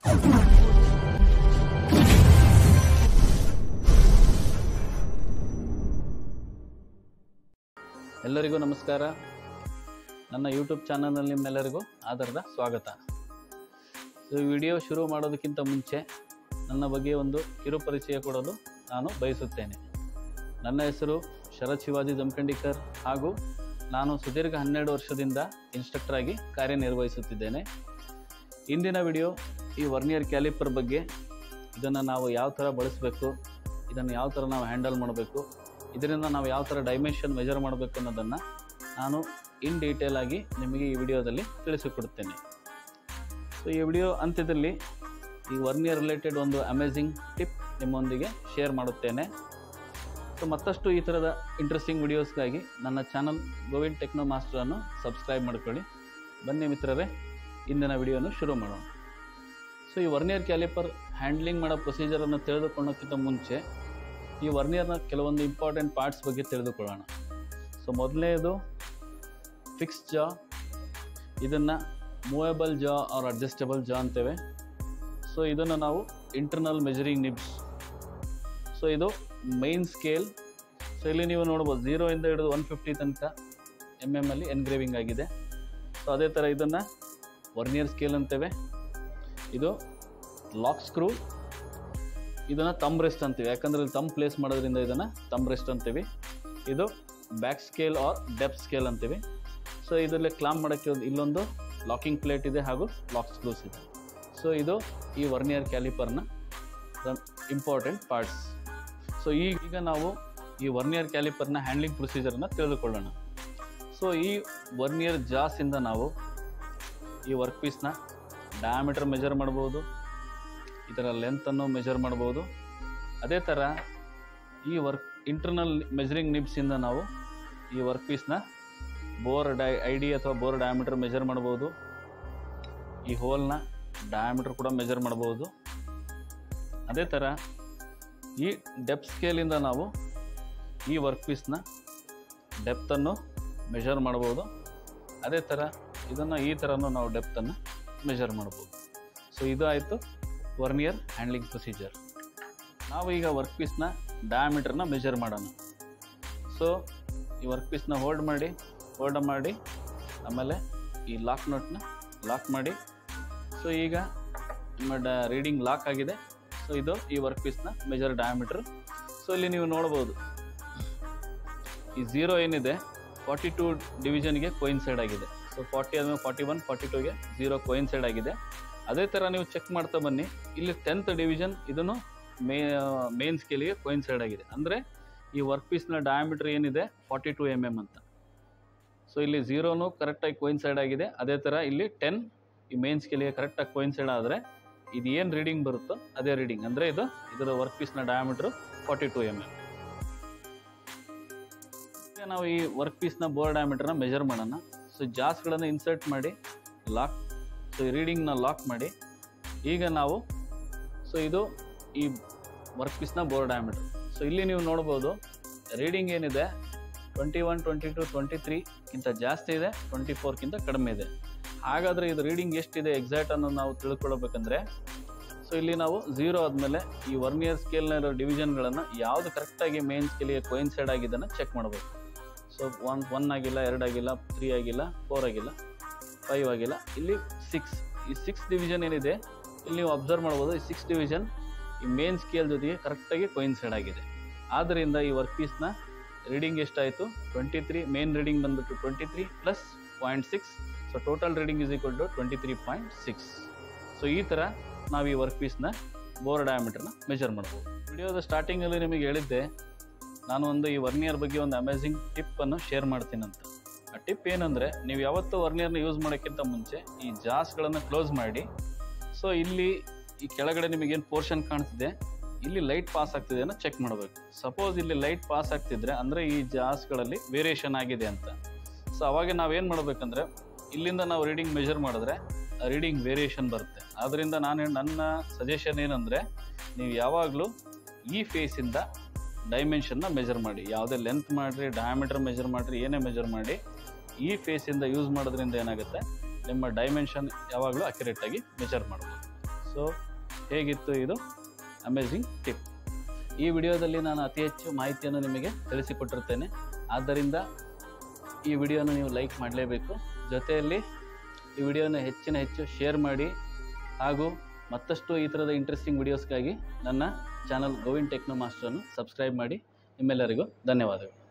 ಎಲ್ಲರಿಗೂ ನಮಸ್ಕಾರ ನನ್ನ ಯೂಟ್ಯೂಬ್ ಚಾನಲ್ನಲ್ಲಿ ನಿಮ್ಮೆಲ್ಲರಿಗೂ ಆಧಾರದ ಸ್ವಾಗತ ಸೊ ಈ ವಿಡಿಯೋ ಶುರು ಮಾಡೋದಕ್ಕಿಂತ ಮುಂಚೆ ನನ್ನ ಬಗ್ಗೆ ಒಂದು ಕಿರು ಪರಿಚಯ ಕೊಡಲು ನಾನು ಬಯಸುತ್ತೇನೆ ನನ್ನ ಹೆಸರು ಶರತ್ ಶಿವಾಜಿ ಜಮಖಂಡಿಕರ್ ಹಾಗೂ ನಾನು ಸುದೀರ್ಘ ಹನ್ನೆರಡು ವರ್ಷದಿಂದ ಇನ್ಸ್ಟ್ರಕ್ಟರ್ ಆಗಿ ಕಾರ್ಯನಿರ್ವಹಿಸುತ್ತಿದ್ದೇನೆ ಇಂದಿನ ವಿಡಿಯೋ ಈ ವರ್ನಿಯರ್ ಕ್ಯಾಲಿಪರ್ ಬಗ್ಗೆ ಇದನ್ನು ನಾವು ಯಾವ ಥರ ಬಳಸಬೇಕು ಇದನ್ನು ಯಾವ ಥರ ನಾವು ಹ್ಯಾಂಡಲ್ ಮಾಡಬೇಕು ಇದರಿಂದ ನಾವು ಯಾವ ಥರ ಡೈಮೆನ್ಷನ್ ಮೆಜರ್ ಮಾಡಬೇಕು ಅನ್ನೋದನ್ನು ನಾನು ಇನ್ ಡೀಟೇಲ್ ಆಗಿ ನಿಮಗೆ ಈ ವಿಡಿಯೋದಲ್ಲಿ ತಿಳಿಸಿಕೊಡುತ್ತೇನೆ ಸೊ ಈ ವಿಡಿಯೋ ಅಂತ್ಯದಲ್ಲಿ ಈ ವರ್ನಿಯರ್ ರಿಲೇಟೆಡ್ ಒಂದು ಅಮೇಝಿಂಗ್ ಟಿಪ್ ನಿಮ್ಮೊಂದಿಗೆ ಶೇರ್ ಮಾಡುತ್ತೇನೆ ಸೊ ಮತ್ತಷ್ಟು ಈ ಥರದ ಇಂಟ್ರೆಸ್ಟಿಂಗ್ ವಿಡಿಯೋಸ್ಗಾಗಿ ನನ್ನ ಚಾನಲ್ ಗೋವಿಂದ್ ಟೆಕ್ನೋ ಮಾಸ್ಟರನ್ನು ಸಬ್ಸ್ಕ್ರೈಬ್ ಮಾಡ್ಕೊಳ್ಳಿ ಬನ್ನಿ ಮಿತ್ರರೇ ಇಂದಿನ ವಿಡಿಯೋನ ಶುರು ಮಾಡೋಣ ಸೊ ಈ ವರ್ನಿಯರ್ ಕ್ಯಾಲಿಪರ್ ಹ್ಯಾಂಡ್ಲಿಂಗ್ ಮಾಡೋ ಪ್ರೊಸೀಜರನ್ನು ತಿಳಿದುಕೊಳ್ಳೋಕ್ಕಿಂತ ಮುಂಚೆ ಈ ವರ್ನಿಯರ್ನ ಕೆಲವೊಂದು ಇಂಪಾರ್ಟೆಂಟ್ ಪಾರ್ಟ್ಸ್ ಬಗ್ಗೆ ತಿಳಿದುಕೊಳ್ಳೋಣ ಸೊ ಮೊದಲನೇದು ಫಿಕ್ಸ್ ಜಾ ಇದನ್ನು ಮೂವೇಬಲ್ ಜಾ ಆರ್ ಅಡ್ಜಸ್ಟಬಲ್ ಜಾ ಅಂತೇವೆ ಸೊ ಇದನ್ನು ನಾವು ಇಂಟರ್ನಲ್ ಮೆಜರಿಂಗ್ ನಿಬ್ಸ್ ಸೊ ಇದು ಮೈನ್ ಸ್ಕೇಲ್ ಸೊ ಇಲ್ಲಿ ನೀವು ನೋಡ್ಬೋದು ಝೀರೋಯಿಂದ ಹಿಡಿದು ಒನ್ ಫಿಫ್ಟಿ ತನಕ ಎಮ್ ಎಮ್ ಅಲ್ಲಿ ಎನ್ಗ್ರೇವಿಂಗ್ ಆಗಿದೆ ಸೊ ಅದೇ ಥರ ಇದನ್ನು ವರ್ನಿಯರ್ ಸ್ಕೇಲ್ ಅಂತೇವೆ ಇದು ಲಾಕ್ ಸ್ಕ್ರೂ ಇದನ್ನು ತಮ್ ರೆಸ್ಟ್ ಅಂತೀವಿ ಯಾಕಂದ್ರೆ ಇಲ್ಲಿ ತಮ್ ಪ್ಲೇಸ್ ಮಾಡೋದ್ರಿಂದ ಇದನ್ನು ತಮ್ ರೆಸ್ಟ್ ಅಂತೀವಿ ಇದು back scale or depth scale ಅಂತೀವಿ ಸೊ ಇದರಲ್ಲಿ ಕ್ಲಾಮ್ ಮಾಡೋಕ್ಕೆ ಒಂದು ಇಲ್ಲೊಂದು ಲಾಕಿಂಗ್ ಪ್ಲೇಟ್ ಇದೆ ಹಾಗೂ ಲಾಕ್ ಸ್ಕ್ರೂಸ್ ಇದೆ ಸೊ ಇದು ಈ ವರ್ನಿಯರ್ ಕ್ಯಾಲಿಪರ್ನ ಇಂಪಾರ್ಟೆಂಟ್ ಪಾರ್ಟ್ಸ್ ಸೊ ಈಗ ಈಗ ನಾವು ಈ ವರ್ನಿಯರ್ ಕ್ಯಾಲಿಪರ್ನ ಹ್ಯಾಂಡ್ಲಿಂಗ್ ಪ್ರೊಸೀಜರ್ನ ತಿಳಿದುಕೊಳ್ಳೋಣ ಸೊ ಈ ವರ್ನಿಯರ್ ಜಾಸಿಂದ ನಾವು ಈ ವರ್ಕ್ ಪೀಸ್ನ ಡಯಾಮೀಟರ್ ಮೆಜರ್ ಮಾಡ್ಬೋದು ಇದರ ಲೆಂತನ್ನು ಮೆಜರ್ ಮಾಡ್ಬೋದು ಅದೇ ಥರ ಈ ವರ್ಕ್ ಇಂಟರ್ನಲ್ ಮೆಜರಿಂಗ್ ನಿಬ್ಸಿಂದ ನಾವು ಈ ವರ್ಕ್ ಪೀಸ್ನ ಬೋರ್ ಡೈ ಐ ಡಿ ಅಥವಾ ಬೋರ್ ಡಯಾಮೀಟರ್ ಮೆಜರ್ ಮಾಡ್ಬೋದು ಈ ಹೋಲ್ನ ಡಯಾಮೀಟರ್ ಕೂಡ ಮೆಜರ್ ಮಾಡ್ಬೋದು ಅದೇ ಥರ ಈ ಡೆಪ್ ಸ್ಕೇಲಿಂದ ನಾವು ಈ ವರ್ಕ್ ಪೀಸ್ನ ಡೆಪ್ತನ್ನು ಮೆಜರ್ ಮಾಡ್ಬೋದು ಅದೇ ಥರ ಇದನ್ನು ಈ ಥರನೂ ನಾವು ಡೆಪ್ತನ್ನು ಮೆಜರ್ ಮಾಡ್ಬೋದು ಸೊ ಇದು ಆಯಿತು ವರ್ನಿಯರ್ ಹ್ಯಾಂಡ್ಲಿಂಗ್ ಪ್ರೊಸೀಜರ್ ನಾವು ಈಗ ವರ್ಕ್ ಪೀಸ್ನ ಡಯಾಮೀಟರ್ನ ಮೆಜರ್ ಮಾಡೋಣ ಸೊ ಈ ವರ್ಕ್ ಪೀಸ್ನ ಹೋಲ್ಡ್ ಮಾಡಿ ಹೋಲ್ಡ್ ಮಾಡಿ ಆಮೇಲೆ ಈ ಲಾಕ್ ನೋಟ್ನ ಲಾಕ್ ಮಾಡಿ ಸೊ ಈಗ ನಿಮ್ಮ ಡ ರೀಡಿಂಗ್ ಲಾಕ್ ಆಗಿದೆ ಸೊ ಇದು ಈ ವರ್ಕ್ ಪೀಸ್ನ ಮೆಜರ್ ಡಯಾಮೀಟರ್ ಸೊ ಇಲ್ಲಿ ನೀವು ನೋಡ್ಬೋದು ಈ ಝೀರೋ ಏನಿದೆ ಫಾರ್ಟಿ ಟೂ ಡಿವಿಷನ್ಗೆ ಕೋಯಿನ್ಸೈಡ್ ಆಗಿದೆ ಸೊ ಫಾರ್ಟಿ ಆದಮೇಲೆ ಫಾರ್ಟಿ ಒನ್ ಫಾರ್ಟಿ ಟೂಗೆ ಝೀರೋ ಕೋಯಿನ್ಸೈಡ್ ಆಗಿದೆ ಅದೇ ಥರ ನೀವು ಚೆಕ್ ಮಾಡ್ತಾ ಬನ್ನಿ ಇಲ್ಲಿ ಟೆಂತ್ ಡಿವಿಷನ್ ಇದನ್ನು ಮೇ ಮೇನ್ ಸ್ಕೇಲಿಗೆ ಕೋಯಿನ್ಸೈಡ್ ಆಗಿದೆ ಅಂದರೆ ಈ ವರ್ಕ್ ಪೀಸ್ನ ಡಯಾಮೀಟರ್ ಏನಿದೆ ಫಾರ್ಟಿ ಟು ಎಮ್ ಎಮ್ ಅಂತ ಸೊ ಇಲ್ಲಿ ಝೀರೋನು ಕರೆಕ್ಟಾಗಿ ಕೋಯಿನ್ಸೈಡ್ ಆಗಿದೆ ಅದೇ ಥರ ಇಲ್ಲಿ ಟೆನ್ ಈ ಮೇನ್ ಸ್ಕೇಲಿಗೆ ಕರೆಕ್ಟಾಗಿ ಕೋಯಿನ್ಸೈಡ್ ಆದರೆ ಇದು ಏನು ರೀಡಿಂಗ್ ಬರುತ್ತೋ ಅದೇ ರೀಡಿಂಗ್ ಅಂದರೆ ಇದು ಇದರ ವರ್ಕ್ ಪೀಸ್ನ diameter forty two M M ಈಗ ನಾವು ಈ ವರ್ಕ್ ಪೀಸ್ನ ಬೋರ್ ಡಯಾಮೀಟರ್ನ ಮೆಜರ್ ಮಾಡೋಣ ಸೊ ಜಾಸ್ಗಳನ್ನು ಇನ್ಸರ್ಟ್ ಮಾಡಿ ಲಾಕ್ ಸೊ ಈ ರೀಡಿಂಗ್ನ ಲಾಕ್ ಮಾಡಿ ಈಗ ನಾವು ಸೊ ಇದು ಈ ವರ್ಕ್ ಪೀಸ್ನ ಬೋರ್ ಡಯಾಮೀಟರ್ ಸೊ ಇಲ್ಲಿ ನೀವು ನೋಡ್ಬೋದು ರೀಡಿಂಗ್ ಏನಿದೆ twenty one twenty two twenty ತ್ರೀಕ್ಕಿಂತ ಜಾಸ್ತಿ ಇದೆ ಟ್ವೆಂಟಿ ಫೋರ್ಕ್ಕಿಂತ ಕಡಿಮೆ ಇದೆ ಹಾಗಾದರೆ ಇದು ರೀಡಿಂಗ್ ಎಷ್ಟಿದೆ ಎಕ್ಸಾಕ್ಟ್ ಅನ್ನೋದು ನಾವು ತಿಳ್ಕೊಳ್ಬೇಕಂದ್ರೆ ಸೊ ಇಲ್ಲಿ ನಾವು ಝೀರೋ ಆದಮೇಲೆ ಈ ವರ್ನಿಯರ್ ಸ್ಕೇಲ್ನ ಇರೋ ಡಿವಿಷನ್ಗಳನ್ನು ಯಾವುದು ಕರೆಕ್ಟಾಗಿ ಮೇನ್ ಸ್ಕೇಲಿಗೆ ಕೋಯಿನ್ಸೈಡ್ ಆಗಿದ್ದನ್ನು ಚೆಕ್ ಮಾಡಬೇಕು ಸೊ ಒನ್ ಒನ್ ಆಗಿಲ್ಲ ಎರಡು ಆಗಿಲ್ಲ ತ್ರೀ ಆಗಿಲ್ಲ ಫೋರ್ ಆಗಿಲ್ಲ ಫೈವ್ ಆಗಿಲ್ಲ ಇಲ್ಲಿ ಸಿಕ್ಸ್ ಈ ಸಿಕ್ಸ್ ಡಿವಿಷನ್ ಏನಿದೆ ಇಲ್ಲಿ ನೀವು ಅಬ್ಸರ್ವ್ ಮಾಡ್ಬೋದು ಈ ಸಿಕ್ಸ್ ಡಿವಿಷನ್ ಈ ಮೇನ್ ಸ್ಕೇಲ್ ಜೊತೆಗೆ ಕರೆಕ್ಟಾಗಿ ಕೋಯಿನ್ಸೈಡ್ ಆಗಿದೆ ಆದ್ದರಿಂದ ಈ ವರ್ಕ್ ಪೀಸ್ನ ರೀಡಿಂಗ್ ಎಷ್ಟಾಯಿತು ಟ್ವೆಂಟಿ ತ್ರೀ ಮೇನ್ ರೀಡಿಂಗ್ ಬಂದುಬಿಟ್ಟು twenty three plus point six so total reading is equal to twenty three point six so ಈ ಥರ ನಾವು ಈ ವರ್ಕ್ ಪೀಸ್ನ ಬೋರ್ ಡಯಾಮೀಟರ್ನ ಮೆಜರ್ ಮಾಡ್ಬೋದು ವಿಡಿಯೋದ ಸ್ಟಾರ್ಟಿಂಗಲ್ಲಿ ನಿಮಗೆ ಹೇಳಿದ್ದೆ ನಾನು ಒಂದು ಈ ವರ್ನಿಯರ್ ಬಗ್ಗೆ ಒಂದು ಅಮೇಝಿಂಗ್ ಟಿಪ್ಪನ್ನು ಶೇರ್ ಮಾಡ್ತೀನಂತ ಆ ಟಿಪ್ ಏನಂದರೆ ನೀವು ಯಾವತ್ತೂ ವರ್ನಿಯರ್ನ ಯೂಸ್ ಮಾಡೋಕ್ಕಿಂತ ಮುಂಚೆ ಈ ಜಾಸ್ಗಳನ್ನು ಕ್ಲೋಸ್ ಮಾಡಿ ಸೊ ಇಲ್ಲಿ ಈ ಕೆಳಗಡೆ ನಿಮಗೇನು ಪೋರ್ಷನ್ ಕಾಣಿಸ್ತಿದೆ ಇಲ್ಲಿ ಲೈಟ್ ಪಾಸ್ ಆಗ್ತಿದೆ ಅನ್ನೋ ಚೆಕ್ ಮಾಡಬೇಕು ಸಪೋಸ್ ಇಲ್ಲಿ ಲೈಟ್ ಪಾಸ್ ಆಗ್ತಿದ್ರೆ ಅಂದರೆ ಈ ಜಾಸ್ಗಳಲ್ಲಿ ವೇರಿಯೇಷನ್ ಆಗಿದೆ ಅಂತ ಸೊ ಅವಾಗ ನಾವೇನು ಮಾಡಬೇಕಂದ್ರೆ ಇಲ್ಲಿಂದ ನಾವು ರೀಡಿಂಗ್ ಮೆಜರ್ ಮಾಡಿದ್ರೆ ರೀಡಿಂಗ್ ವೇರಿಯೇಷನ್ ಬರುತ್ತೆ ಆದ್ದರಿಂದ ನಾನು ನನ್ನ ಸಜೆಷನ್ ಏನಂದರೆ ನೀವು ಯಾವಾಗಲೂ ಈ ಫೇಸಿಂದ ಡೈಮೆನ್ಷನ್ನ ಮೆಜರ್ ಮಾಡಿ ಯಾವುದೇ ಲೆಂತ್ ಮಾಡಿರಿ ಡಯಾಮೀಟರ್ ಮೆಜರ್ ಮಾಡಿರಿ ಏನೇ ಮೆಜರ್ ಮಾಡಿ ಈ ಫೇಸಿಂದ ಯೂಸ್ ಮಾಡೋದ್ರಿಂದ ಏನಾಗುತ್ತೆ ನಿಮ್ಮ ಡೈಮೆನ್ಷನ್ ಯಾವಾಗಲೂ ಅಕ್ಯುರೇಟಾಗಿ ಮೆಜರ್ ಮಾಡ್ಬೋದು ಸೊ ಹೇಗಿತ್ತು ಇದು ಅಮೇಝಿಂಗ್ ಟಿಪ್ ಈ ವಿಡಿಯೋದಲ್ಲಿ ನಾನು ಅತಿ ಹೆಚ್ಚು ಮಾಹಿತಿಯನ್ನು ನಿಮಗೆ ತಿಳಿಸಿಕೊಟ್ಟಿರ್ತೇನೆ ಆದ್ದರಿಂದ ಈ ವಿಡಿಯೋನ ನೀವು ಲೈಕ್ ಮಾಡಲೇಬೇಕು ಜೊತೆಯಲ್ಲಿ ಈ ವಿಡಿಯೋನ ಹೆಚ್ಚಿನ ಹೆಚ್ಚು ಶೇರ್ ಮಾಡಿ ಹಾಗೂ ಮತ್ತಷ್ಟು ಈ ಥರದ ಇಂಟ್ರೆಸ್ಟಿಂಗ್ ವಿಡಿಯೋಸ್ಗಾಗಿ ನನ್ನ ಚಾನಲ್ ಗೋವಿಂದ್ ಟೆಕ್ನೋ ಮಾಸ್ಟರನ್ನು ಸಬ್ಸ್ಕ್ರೈಬ್ ಮಾಡಿ ನಿಮ್ಮೆಲ್ಲರಿಗೂ ಧನ್ಯವಾದಗಳು